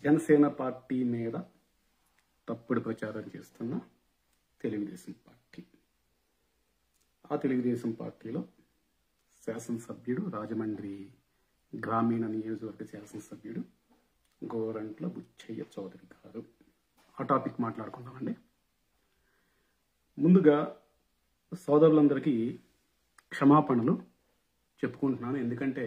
Janasena party మీద తప్పుడు ప్రచారం చేస్తున్న తెలుగుదేశం పార్టీ ఆ తెలుగుదేశం పార్టీలో శాసనసభ్యుడు రాజమండ్రి గ్రామీణ నియోజకవర్గ శాసనసభ్యుడు గోరంట్ల బుచ్చయ్య చౌదరి గారు ఆ టాపిక్ మాట్లాడుకుందామండి ముందుగా సోదరులందరికీ క్షమాపణలు చెప్పుకుంటున్నాను ఎందుకంటే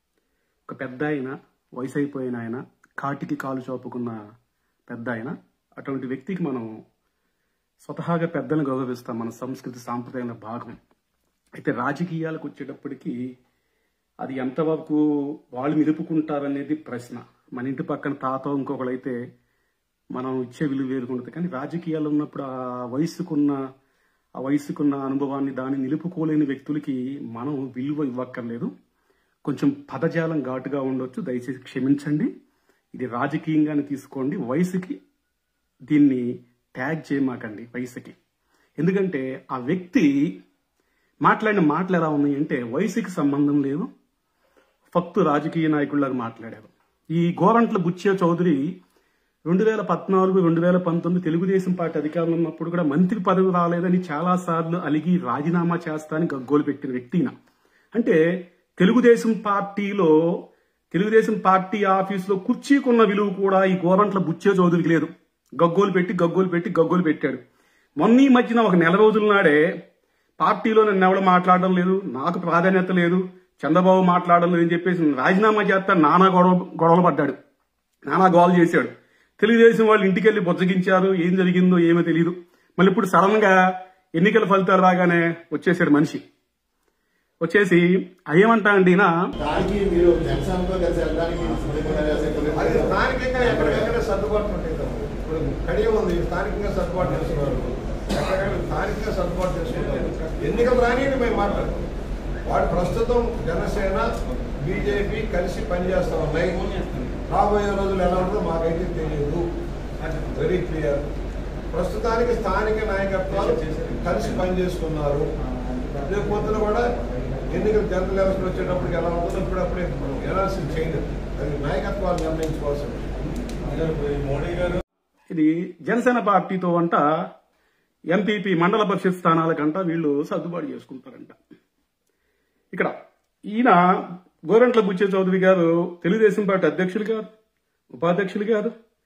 ఒక పెద్ద ఆయన వయసు అయిపోయిన ఆయన కాటికి కాలు చూపుకున్న పెద్ద ఆయన అటువంటి వ్యక్తికి మనం స్వతహాగా పెద్దలను గౌరవిస్తాం మన సంస్కృతి సాంప్రదాయాల భాగం అయితే రాజకీయాలకు వచ్చేటప్పటికి అది ఎంతవరకు వాళ్ళు నిలుపుకుంటారనేది ప్రశ్న మన ఇంటి పక్కన తాత ఇంకొకళ్ళైతే మనం ఇచ్చే విలువ వేరుకుంటుంది కానీ రాజకీయాలు ఉన్నప్పుడు ఆ వయసుకున్న ఆ వయసుకున్న అనుభవాన్ని దాన్ని నిలుపుకోలేని వ్యక్తులకి మనం విలువ ఇవ్వక్కర్లేదు కొంచెం పదజాలం ఘాటుగా ఉండొచ్చు దయచేసి క్షమించండి ఇది రాజకీయంగానే తీసుకోండి వయసుకి దీన్ని ట్యాగ్ చేయమాకండి వయసుకి ఎందుకంటే ఆ వ్యక్తి మాట్లాడిన మాటలు ఎలా ఉన్నాయి అంటే వయసుకి సంబంధం లేదు ఫక్తు రాజకీయ నాయకుల్లాగా మాట్లాడారు ఈ గోరంట్ల బుచ్చయ్య చౌదరి రెండు వేల పద్నాలుగు రెండు వేల పంతొమ్మిది తెలుగుదేశం పార్టీ అధికారంలో ఉన్నప్పుడు కూడా మంత్రి పదవి రాలేదని చాలా సార్లు అలిగి రాజీనామా చేస్తానని గగ్గోలు పెట్టిన వ్యక్తి ఈయన. అంటే తెలుగుదేశం పార్టీలో తెలుగుదేశం పార్టీ ఆఫీసులో కుర్చీకున్న విలువ కూడా ఈ గోరంట్ల బుచ్చే చౌదరికి లేదు గగ్గోలు పెట్టి గగ్గోలు పెట్టి గగ్గోలు పెట్టాడు మొన్న ఈ మధ్యన ఒక నెల రోజుల నాడే పార్టీలో నన్ను ఎవడు మాట్లాడడం లేదు నాకు ప్రాధాన్యత లేదు చంద్రబాబు మాట్లాడడం లేదు అని చెప్పేసి రాజీనామా చేస్తా నానా గొడవ గొడవలు పడ్డాడు నానా గోల్ చేశాడు తెలుగుదేశం వాళ్ళు ఇంటికి వెళ్ళి బొజ్జగించారు ఏం జరిగిందో ఏమో తెలియదు మళ్ళీ ఇప్పుడు సడన్ గా ఎన్నికల ఫలితాలు రాగానే వచ్చేసాడు మనిషి వచ్చేసి అయ్యేమంటా అండి ఈయన దానికి మీరు జనసేనతో కలిసి వెళ్ళడానికి సిద్ధంగా చేసే అది స్థానికంగా ఎక్కడికెక్కడ సర్దుబాట్లు ఉంటాయి కదా ఇప్పుడు కడియం ఉంది స్థానికంగా సర్దుబాటు చేసుకున్నారు ఎక్కడికక్కడ స్థానికంగా సర్దుబాటు చేసుకుంటారు ఎన్నికలు రాని మేము మాట్లాడతాం వాడు ప్రస్తుతం జనసేన బీజేపీ కలిసి పనిచేస్తా ఉన్నాయి రాబోయే రోజులు ఎలా ఉంటుందో మాకైతే తెలియదు వెరీ క్లియర్ ప్రస్తుతానికి స్థానిక నాయకత్వాలు కలిసి పనిచేస్తున్నారు రేపు పొద్దున కూడా ఎన్నికలు జనరల్ ఎలక్షన్ వచ్చేటప్పటికి ఎలా ఉంటుందో ఇప్పుడప్పుడే మనం ఎనాలిసిస్ చేయలేదు అది నాయకత్వాలు నిర్ణయించుకోవాల్సింది మోడీ గారు ఇది జనసేన పార్టీతో అంట ఎంపీపీ మండల పరిషత్ స్థానాల కంట వీళ్ళు సర్దుబాటు చేసుకుంటారంట ఇక్కడ ఈయన గోరంట్ల బుచ్చే చౌదరి గారు తెలుగుదేశం పార్టీ అధ్యక్షులు గారు ఉపాధ్యక్షులు గారు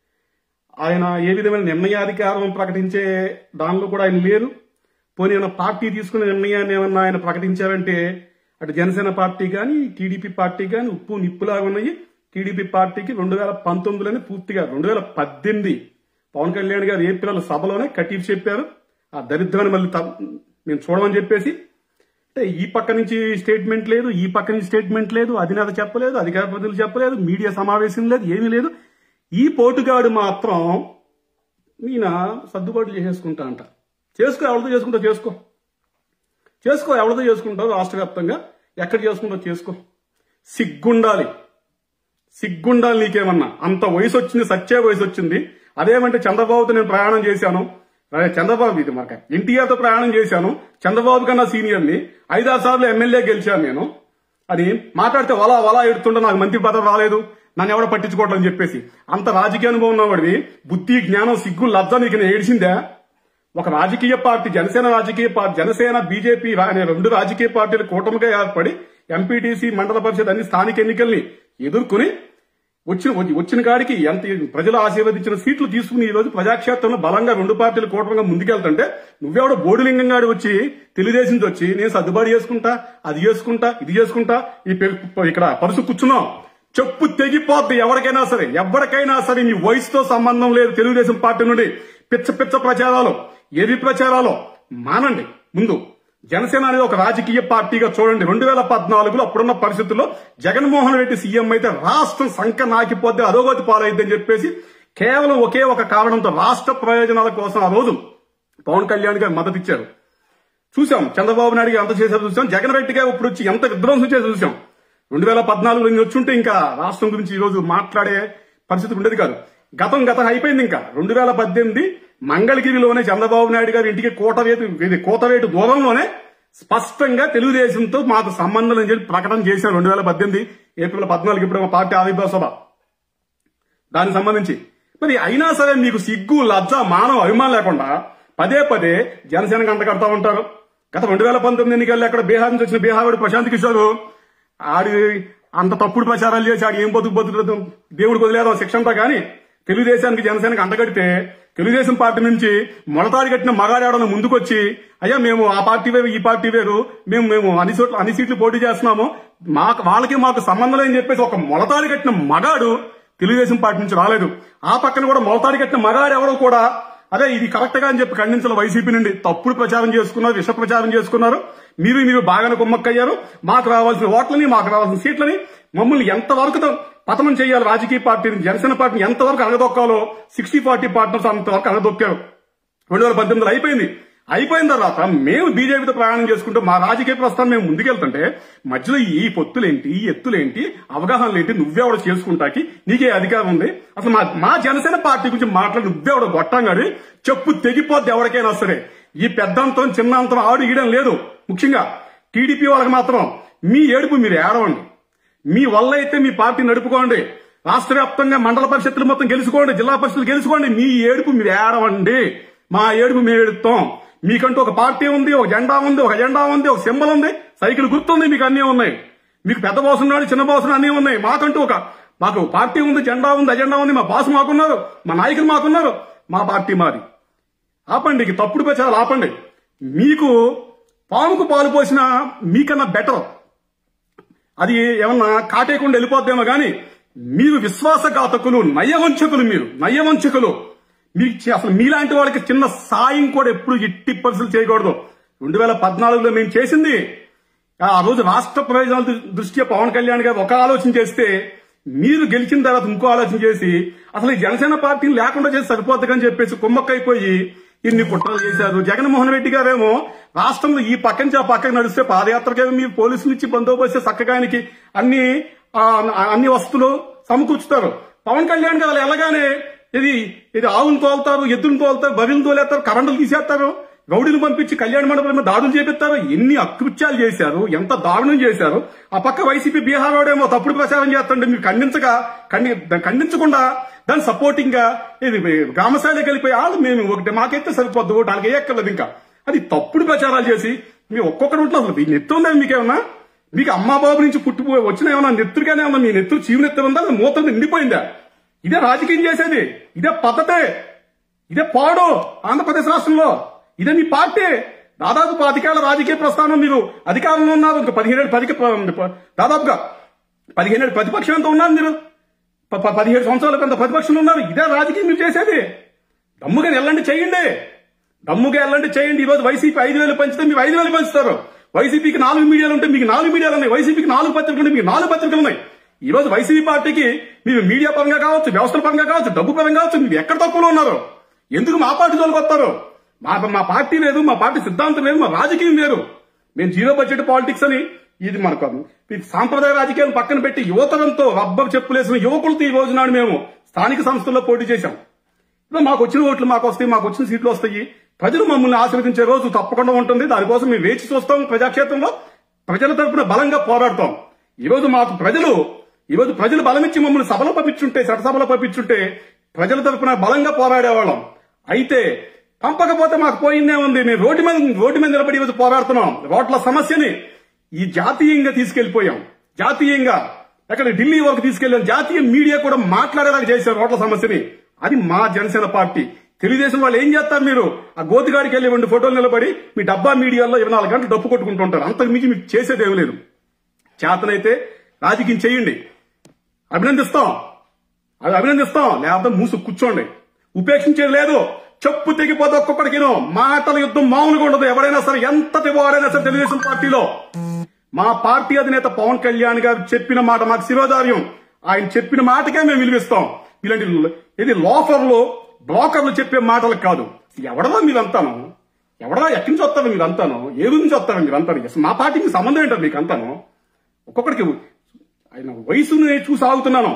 ఆయన ఏ విధమైన నిర్ణయాధికారం ప్రకటించే దానిలో కూడా ఆయన లేరు పోనీ ఏమైనా పార్టీ తీసుకునే నిర్ణయాన్ని ఏమన్నా ఆయన ప్రకటించారంటే అటు జనసేన పార్టీ కానీ టీడీపీ పార్టీ కానీ ఉప్పు నిప్పులాగా ఉన్నాయి టీడీపీ పార్టీకి రెండు వేల పంతొమ్మిదిలోనే పూర్తిగా రెండు వేల పద్దెనిమిది పవన్ కళ్యాణ్ గారు ఏప్రిల్ సభలోనే కటీఫ్ చెప్పారు ఆ దరిద్రాన్ని మళ్ళీ త- మేము చూడమని చెప్పేసి అంటే ఈ పక్క నుంచి స్టేట్మెంట్ లేదు ఈ పక్క నుంచి స్టేట్మెంట్ లేదు అధినేత చెప్పలేదు అధికార ప్రతినిధులు చెప్పలేదు మీడియా సమావేశం లేదు ఏమీ లేదు ఈ పోటుగాడు మాత్రం ఈయన సర్దుబాటు చేసేసుకుంటా అంట చేసుకో ఎవరితో చేసుకుంటా చేసుకో చేసుకో ఎవరితో చేసుకుంటావు రాష్ట్ర వ్యాప్తంగా ఎక్కడ చేసుకుంటావు చేసుకో సిగ్గుండాలి సిగ్గుండాలి నీకేమన్నా అంత వయసు వచ్చింది సచ్చే వయసు వచ్చింది అదేమంటే చంద్రబాబుతో నేను ప్రయాణం చేశాను అదే చంద్రబాబు ఇది మాక ఎన్టీఆర్ తో ప్రయాణం చేశాను చంద్రబాబు కన్నా సీనియర్ని ఐదారు సార్లు ఎమ్మెల్యే గెలిచాను నేను అని మాట్లాడితే వలా వలా ఎడుతుంటే నాకు మంత్రి పదవి రాలేదు నన్ను ఎవడో పట్టించుకోవట్లేదు అని చెప్పేసి అంత రాజకీయ అనుభవం ఉన్నవాడివి బుద్ధి జ్ఞానం సిగ్గు లజ్జ నీకు నేను ఏడిసిందా ఒక రాజకీయ పార్టీ జనసేన రాజకీయ పార్టీ జనసేన బీజేపీ రా- అనే రెండు రాజకీయ పార్టీలు కూటమిగా ఏర్పడి ఎంపీటీసీ మండల పరిషత్ అన్ని స్థానిక ఎన్నికల్ని ఎదుర్కొని వచ్చిన వచ్చిన కాడికి ఎంత ప్రజలు ఆశీర్వదించిన సీట్లు తీసుకుని ఈ రోజు ప్రజాక్షేత్రంలో బలంగా రెండు పార్టీలు కూటమిగా ముందుకెళ్తుంటే నువ్వెవడో బోడిలింగం గాడు వచ్చి తెలుగుదేశం నుంచి వచ్చి నేను సర్దుబాటు చేసుకుంటా అది చేసుకుంటా ఇది చేసుకుంటా ఈ పె- ఇక్కడ పరుసు కూర్చున్నాం చెప్పు తెగిపోద్ది ఎవరికైనా సరే ఎవరికైనా సరే నీ వయసుతో సంబంధం లేదు తెలుగుదేశం పార్టీ నుండి పిచ్చ పిచ్చ ప్రచారాలు ఎరి ప్రచారాలు మానండి ముందు జనసేన అనేది ఒక రాజకీయ పార్టీగా చూడండి రెండు వేల పద్నాలుగులో అప్పుడున్న పరిస్థితుల్లో జగన్మోహన్ రెడ్డి సీఎం అయితే రాష్ట్రం సంఖ నాకిపోద్ది అధోగతి పాలైద్దని చెప్పేసి కేవలం ఒకే ఒక కారణంతో రాష్ట్ర ప్రయోజనాల కోసం ఆ రోజు పవన్ కళ్యాణ్ గారు మద్దతు ఇచ్చారు చూసాం చంద్రబాబు నాయుడు గారు ఎంత చేశారో చూసాం జగన్ రెడ్డి గారు ఇప్పుడు వచ్చి ఎంత విధ్వంసం చేసి చూసాం రెండు వేల పద్నాలుగులో ఇంక వచ్చుంటే ఇంకా రాష్ట్రం గురించి ఈ రోజు మాట్లాడే పరిస్థితి ఉండేది కాదు గతం గతం అయిపోయింది ఇంకా రెండు వేల పద్దెనిమిది మంగళగిరిలోనే చంద్రబాబు నాయుడు గారి ఇంటికి కోటవేటు ఇది కోటవేటు దూరంలోనే స్పష్టంగా తెలుగుదేశంతో మాకు సంబంధం అని చెప్పి ప్రకటన చేశారు రెండు వేల పద్దెనిమిది ఏప్రిల్ పద్నాలుగు ఇప్పుడు మా పార్టీ ఆవిర్భావ సభ దానికి సంబంధించి మరి అయినా సరే మీకు సిగ్గు లజ్జ మానవ అభిమానం లేకుండా పదే పదే జనసేన గంట కడతా ఉంటారు గత రెండు వేల పంతొమ్మిది ఎన్నికల్లో అక్కడ బీహార్ నుంచి వచ్చిన బీహార్ ప్రశాంత్ కిషోర్ ఆడి అంత తప్పుడు ప్రచారాలు చేసి ఆడు ఏం బతుకు బతుకు దేవుడికి వదిలేదో శిక్ష అంతా కానీ తెలుగుదేశానికి జనసేనకి అంటగడితే తెలుగుదేశం పార్టీ నుంచి మొలతాడి కట్టిన మగాడేవడన ముందుకొచ్చి అయ్యా మేము ఆ పార్టీ వేరు ఈ పార్టీ వేరు మేము మేము అన్ని చోట్ల అన్ని సీట్లు పోటీ చేస్తున్నాము మాకు వాళ్ళకి మాకు సంబంధం లేని చెప్పేసి ఒక మొలతాడి కట్టిన మగాడు తెలుగుదేశం పార్టీ నుంచి రాలేదు ఆ పక్కన కూడా మొలతాడి కట్టిన మగాడు ఎవడో కూడా అదే ఇది కరెక్ట్ గా అని చెప్పి ఖండించాల వైసీపీ నుండి తప్పుడు ప్రచారం చేసుకున్నారు విష ప్రచారం చేసుకున్నారు మీరు మీరు బాగానే కుమ్మక్కయ్యారు మాకు రావాల్సిన ఓట్లని మాకు రావాల్సిన సీట్లని మమ్మల్ని ఎంతవరకు త- పతనం చేయాలి రాజకీయ పార్టీని జనసేన పార్టీని ఎంతవరకు అణగదొక్కాలో సిక్స్టీ ఫార్టీ పార్ట్నర్స్ అంతవరకు అణగదొక్కారు రెండు వేల పద్దెనిమిదిలో అయిపోయింది అయిపోయిన తర్వాత మేము బీజేపీతో ప్రయాణం చేసుకుంటూ మా రాజకీయ ప్రస్థానం మేము ముందుకెళ్తుంటే మధ్యలో ఈ పొత్తులేంటి ఈ ఎత్తులేంటి అవగాహనలేంటి నువ్వెవడ చేసుకుంటాకి నీకే అధికారం ఉంది అసలు మా మా జనసేన పార్టీ గురించి మాట్లాడి నువ్వెవడ గొట్టం గాని చెప్పు తెగిపోద్ది ఎవరికైనా సరే ఈ పెద్దంతం చిన్నంతం ఆడు ఈయడం లేదు ముఖ్యంగా టీడీపీ వాళ్ళకి మాత్రం మీ ఏడుపు మీరు ఏడవండి మీ వల్ల అయితే మీ పార్టీ నడుపుకోండి రాష్ట్ర వ్యాప్తంగా మండల పరిషత్తులు మొత్తం గెలుచుకోండి జిల్లా పరిషత్తులు గెలుచుకోండి మీ ఏడుపు మీరు ఏడవండి మా ఏడుపు మేము ఏడుస్తాం మీకంటూ ఒక పార్టీ ఉంది ఒక జెండా ఉంది ఒక జెండా ఉంది ఒక సింబల్ ఉంది సైకిల్ గుర్తుంది మీకు అన్నీ ఉన్నాయి మీకు పెద్ద బాస్ ఉన్నాడు చిన్న బాస్ అన్నీ ఉన్నాయి మాకంటూ ఒక మాకు పార్టీ ఉంది జెండా ఉంది అజెండా ఉంది మా బాస్ మాకున్నారు మా నాయకులు మాకున్నారు మా పార్టీ మాది ఆపండి ఇక తప్పుడు ప్రచారాలు ఆపండి మీకు పాముకు పాలు పోసిన మీకన్నా బెటర్ అది ఏమన్నా కాటేయకుండా వెళ్ళిపోద్దేమో గాని మీరు విశ్వాసఘాతకులు నయవంచకులు మీరు నయవంచకులు మీకు చే- అసలు మీలాంటి వాళ్ళకి చిన్న సాయం కూడా ఎప్పుడు ఎట్టి పరిస్థితులు చేయకూడదు రెండు వేల పద్నాలుగులో మేము చేసింది ఆ రోజు రాష్ట్ర ప్రయోజనాల దృ- దృష్ట్యా పవన్ కళ్యాణ్ గారు ఒక ఆలోచన చేస్తే మీరు గెలిచిన తర్వాత ఇంకో ఆలోచన చేసి అసలు ఈ జనసేన పార్టీని లేకుండా చేసి సరిపోతుందని చెప్పేసి కుమ్మక్కైపోయి ఇన్ని కుట్రలు చేశారు జగన్మోహన్ రెడ్డి గారేమో రాష్ట్రంలో ఈ పక్క నుంచి ఆ పక్కకి నడిస్తే పాదయాత్రకేమో మీరు పోలీసులు ఇచ్చి బందోబస్తు చక్కగానికి అన్ని ఆ, అన్ని వస్తువులు సమకూర్చుతారు పవన్ కళ్యాణ్ గారు వెళ్ళగానే ఇది ఇది ఆవును తోలుతారు ఎద్దును తోలుతారు బరిలు తోలేస్తారు కరెంటులు తీసేస్తారు గౌడిని పంపించి కళ్యాణ మండపం మీద దాడులు చేపిస్తారు ఎన్ని అకృత్యాలు చేశారు ఎంత దారుణం చేశారు ఆ పక్క వైసీపీ బీహార్ వాడేమో తప్పుడు ప్రచారం చేస్తుంటే మీరు ఖండించగా ఖండి దాన్ని ఖండించకుండా దాని సపోర్టింగ్ గా ఇది గ్రామశాలకి వెళ్ళిపోయి వాళ్ళు మేము ఒకటి మాకైతే సరిపోద్దు దానికి వేయక్కర్లేదు ఇంకా అది తప్పుడు ప్రచారాలు చేసి మేము ఒక్కొక్కరు ఉంటున్నాం అసలు మీ నెత్తి ఉందా మీకేమన్నా మీకు అమ్మా బాబు నుంచి పుట్టిపోయి వచ్చిన ఏమన్నా నెత్తురుగానే ఉందా మీ నెత్తురు చీవు నెత్తురు ఉందా లేదా మూత నిండిపోయిందా ఇదే రాజకీయం చేసేది ఇదే పద్ధతే ఇదే పాడు ఆంధ్రప్రదేశ్ రాష్ట్రంలో ఇదే మీ పార్టీ దాదాపు పాతికేళ్ల రాజకీయ ప్రస్థానం మీరు అధికారంలో ఉన్నారు ఇంకా పదిహేడు పది దాదాపుగా పదిహేను ప్రతిపక్షంతో ఉన్నారు మీరు ప- ప- పదిహేడు సంవత్సరాల పెద్ద ప్రతిపక్షంలో ఉన్నారు ఇదే రాజకీయం మీరు చేసేది దమ్ముగా వెళ్ళండి చేయండి దమ్ముగా వెళ్ళండి చేయండి ఈ రోజు వైసీపీ ఐదు వేలు పంచితే మీకు ఐదు వేలు పంచుతారు వైసీపీకి నాలుగు మీడియాలు ఉంటే మీకు నాలుగు మీడియాలు ఉన్నాయి వైసీపీకి నాలుగు పత్రికలు ఉంటే మీకు నాలుగు పత్రికలు ఉన్నాయి ఈ రోజు వైసీపీ పార్టీకి మీరు మీడియా పరంగా కావచ్చు వ్యవస్థల పరంగా కావచ్చు డబ్బు పరంగా కావచ్చు మీరు ఎక్కడ తక్కువలో ఉన్నారు ఎందుకు మా పార్టీ జోలికి వస్తారు మా మా పార్టీ లేదు మా పార్టీ సిద్ధాంతం లేదు మా రాజకీయం వేరు మేము జీరో బడ్జెట్ పాలిటిక్స్ అని ఇది మనకు ఈ సాంప్రదాయ రాజకీయాలు పక్కన పెట్టి యువతరంతో రబ్బర్ చెప్పులేసిన యువకులతో ఈ రోజు నాడు మేము స్థానిక సంస్థల్లో పోటీ చేశాం ఇప్పుడు మాకు వచ్చిన ఓట్లు మాకు వస్తాయి మాకు వచ్చిన సీట్లు వస్తాయి ప్రజలు మమ్మల్ని ఆశీర్వదించే రోజు తప్పకుండా ఉంటుంది దానికోసం మేము వేచి చూస్తాం ప్రజాక్షేత్రంలో ప్రజల తరపున బలంగా పోరాడతాం ఈ రోజు మాకు ప్రజలు ఈ రోజు ప్రజలు బలమిచ్చి మమ్మల్ని సభలో పంపించుంటే చట్టసభలో పంపించుంటే ప్రజల తరపున బలంగా పోరాడేవాళ్ళం అయితే పంపకపోతే మాకు పోయిందే ఉంది మేము రోడ్డు మీద రోడ్డు మీద నిలబడి ఈరోజు పోరాడుతున్నాం రోడ్ల సమస్యని ఈ జాతీయంగా తీసుకెళ్లిపోయాం జాతీయంగా ఎక్కడ ఢిల్లీ వరకు తీసుకెళ్లాం జాతీయ మీడియా కూడా మాట్లాడేలాగా చేశారు రోడ్ల సమస్యని అది మా జనసేన పార్టీ తెలుగుదేశం వాళ్ళు ఏం చేస్తారు మీరు ఆ గోతిగాడికి వెళ్ళి రెండు ఫోటోలు నిలబడి మీ డబ్బా మీడియాలో ఇరవై నాలుగు గంటలు డప్పు కొట్టుకుంటుంటారు అంతకు మించి మీకు చేసేది ఏమీ లేదు చేతనైతే రాజకీయం చేయండి అభినందిస్తాం అది అభినందిస్తాం లేకపోతే మూసు కూర్చోండి ఉపేక్షించేది లేదు చెప్పు తెగిపోతే ఒక్కొక్కడికి మాటల యుద్ధం మామూలుగా ఉండదు ఎవరైనా సరే ఎంతటి వాడైనా సరే తెలుగుదేశం పార్టీలో మా పార్టీ అధినేత పవన్ కళ్యాణ్ గారు చెప్పిన మాట మాకు శిరోధార్యం ఆయన చెప్పిన మాటకే మేము విలువిస్తాం ఇలాంటి ఇది లోఫర్లు బ్రోకర్లు చెప్పే మాటలకు కాదు ఎవడదా మీరంతాను ఎవడదా ఎక్కడి నుంచి వస్తారు మీరంతాను ఏ ఊరి నుంచి వస్తారు మీరంతాను అసలు మా పార్టీకి సంబంధం ఏంటో మీకు అంతాను ఒక్కొక్కడికి ఆయన వయసుని చూసి ఆగుతున్నాను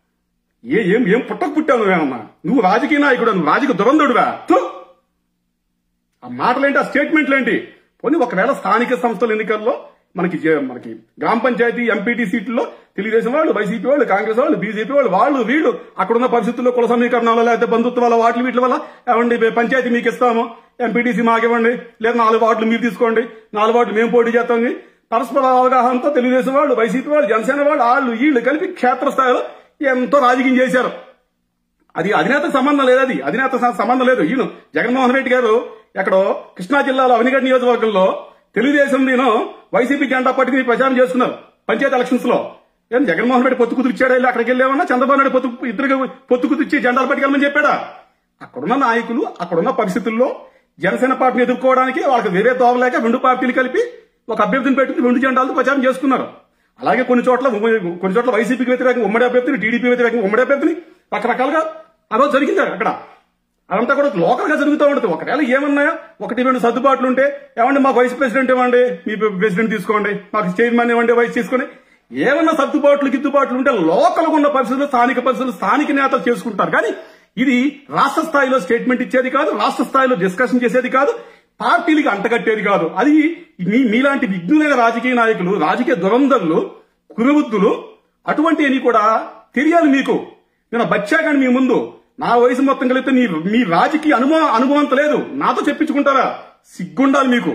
ఏ ఏం ఏం పుట్టకు పుట్టావు నువ్వేమన్నా నువ్వు రాజకీయ నాయకుడు నువ్వు రాజకీయ దురంధుడువా థు! ఆ మాటలేంటి ఆ స్టేట్మెంట్లేంటి పోనీ ఒకవేళ స్థానిక సంస్థల ఎన్నికల్లో మనకి జే- మనకి గ్రామ పంచాయతీ ఎంపీటీ సీట్లలో తెలుగుదేశం వాళ్ళు వైసీపీ వాళ్ళు కాంగ్రెస్ వాళ్ళు బీజేపీ వాళ్ళు వాళ్ళు వీళ్ళు అక్కడున్న పరిస్థితుల్లో కుల సమీకరణాల లేకపోతే బంధుత్వాల వాటి వీటి వల్ల ఏమండి పంచాయతీ మీకు ఇస్తాము ఎంపీటీసీ మాకు ఇవ్వండి లేదా నాలుగు వార్డులు మీరు తీసుకోండి నాలుగు వార్డులు మేము పోటీ చేస్తాం పరస్పర అవగాహనతో తెలుగుదేశం వాళ్ళు వైసీపీ వాళ్ళు జనసేన వాళ్ళు వాళ్ళు వీళ్ళు కలిపి క్షేత్రస్థాయిలో ఎంతో రాజకీయం చేశారు అది అధినేత సంబంధం లేదు అది అధినేత స- సంబంధం లేదు ఈయన జగన్మోహన్ రెడ్డి గారు ఎక్కడో కృష్ణా జిల్లాలో అవినిగడ్ నియోజకవర్గంలో తెలుగుదేశం నేను వైసీపీ జెండా పట్టుకుని ప్రచారం చేసుకున్నారు పంచాయతీ ఎలక్షన్స్ లో ఏం జగన్మోహన్ రెడ్డి పొత్తు కుదిరిచ్చాడా వెళ్ళి అక్కడికి వెళ్ళామన్నా చంద్రబాబు నాయుడు పొత్తు ఇద్దరు పొత్తు కుదిర్చి జెండాలు పట్టుకెళ్ళమని చెప్పాడా అక్కడున్న నాయకులు అక్కడున్న పరిస్థితుల్లో జనసేన పార్టీని ఎదుర్కోవడానికి వాళ్ళకి వేరే దోవలేక రెండు పార్టీలు కలిపి ఒక అభ్యర్థిని పెట్టుకుని రెండు జెండాలతో ప్రచారం చేసుకున్నారు అలాగే కొన్ని చోట్ల ఉమ్మ- కొన్ని చోట్ల వైసీపీకి వ్యతిరేకంగా ఉమ్మడి అభ్యర్థిని టీడీపీ వ్యతిరేకంగా ఉమ్మడి అభ్యర్థిని రకరకాలుగా అదో జరిగింది అక్కడ అదంతా కూడా లోకల్ గా జరుగుతూ ఉంటుంది ఒకవేళ ఏమన్నా ఒకటి రెండు సర్దుబాట్లు ఉంటే ఏమండి మాకు వైస్ ప్రెసిడెంట్ ఇవ్వండి మీ ప్రెసిడెంట్ తీసుకోండి మాకు చైర్మన్ ఇవ్వండి వైస్ తీసుకోండి ఏమన్నా సర్దుబాట్లు గిద్దుబాట్లు ఉంటే లోకల్ ఉన్న పరిస్థితులు స్థానిక పరిస్థితులు స్థానిక నేతలు చేసుకుంటారు కానీ ఇది రాష్ట్ర స్థాయిలో స్టేట్మెంట్ ఇచ్చేది కాదు రాష్ట్ర స్థాయిలో డిస్కషన్ చేసేది కాదు పార్టీలకి అంటగట్టేది కాదు అది మీ మీలాంటి విఘ్నులైన రాజకీయ నాయకులు రాజకీయ దురంధరులు కురుబుద్ధులు అటువంటివి కూడా తెలియాలి మీకు నేను బచ్చాగాని మీ ముందు నా వయసు మొత్తం కలిపితే నీ మీ రాజకీయ అనుభవం అనుభవం అంత లేదు నాతో చెప్పించుకుంటారా సిగ్గుండాలి మీకు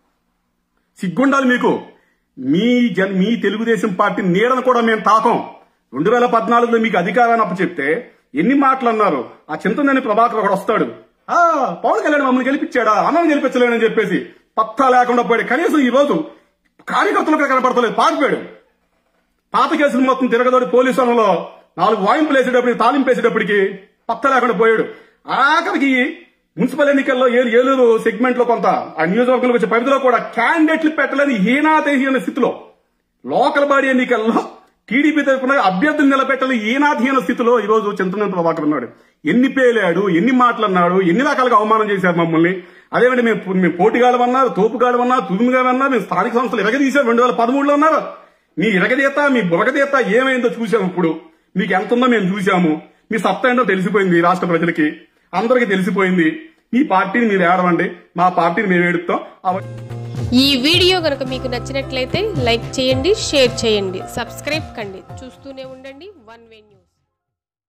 సిగ్గుండాలి మీకు మీ జన్ మీ తెలుగుదేశం పార్టీ నీడను కూడా మేము తాకం రెండు వేల పద్నాలుగులో మీకు అధికారాన్ని అప్పచెప్తే ఎన్ని మాటలు అన్నారు ఆ చింతనేని ప్రభాకర్ ఒకడు వస్తాడు ఆ పవన్ కళ్యాణ్ మమ్మల్ని గెలిపించాడా అన్నం గెలిపించలేడని చెప్పేసి పత్తా లేకుండా పోయాడు కనీసం ఈ రోజు కార్యకర్తలకు కనపడతలేదు పారిపోయాడు పాత కేసులు మొత్తం తిరగదోడి పోలీసు వనంలో నాలుగు వాయింపులు వేసేటప్పటికి తాలింపు వేసేటప్పటికి పత్త లేకుండా పోయాడు ఆఖరికి మున్సిపల్ ఎన్నికల్లో ఏలు ఏలూరు సెగ్మెంట్ లో కొంత ఆ నియోజకవర్గంలో వచ్చే పరిధిలో కూడా క్యాండిడేట్లు పెట్టలేని హీనాతహీన స్థితిలో లోకల్ బాడీ ఎన్నికల్లో టీడీపీ తరఫున అభ్యర్థులు నిలబెట్టని ఈనాధీన స్థితిలో ఈ రోజు చింతనంత ప్రభాకర్ ఉన్నాడు ఎన్ని పేలాడు ఎన్ని మాటలన్నాడు ఎన్ని రకాలుగా అవమానం చేశారు మమ్మల్ని అదేమంటే మేము మేము పోటీగాడమన్నారు తోపుగాడమన్నా తురుముగాడమన్నా మేము స్థానిక సంస్థలు ఎరగదీశారు రెండు వేల పదమూడులో అన్నారు మీ ఇరగదీత మీ బురగదీత ఏమైందో చూసాము ఇప్పుడు మీకు ఎంత ఉందో మేము చూసాము మీ సత్తా ఏంటో తెలిసిపోయింది రాష్ట్ర ప్రజలకి అందరికీ తెలిసిపోయింది మీ పార్టీని మీరు ఏడవండి మా పార్టీని మేము ఏడుస్తాం అవ- ఈ వీడియో కనుక మీకు నచ్చినట్లయితే లైక్ చేయండి షేర్ చేయండి సబ్స్క్రైబ్ కండి చూస్తూనే ఉండండి వన్ వే న్యూస్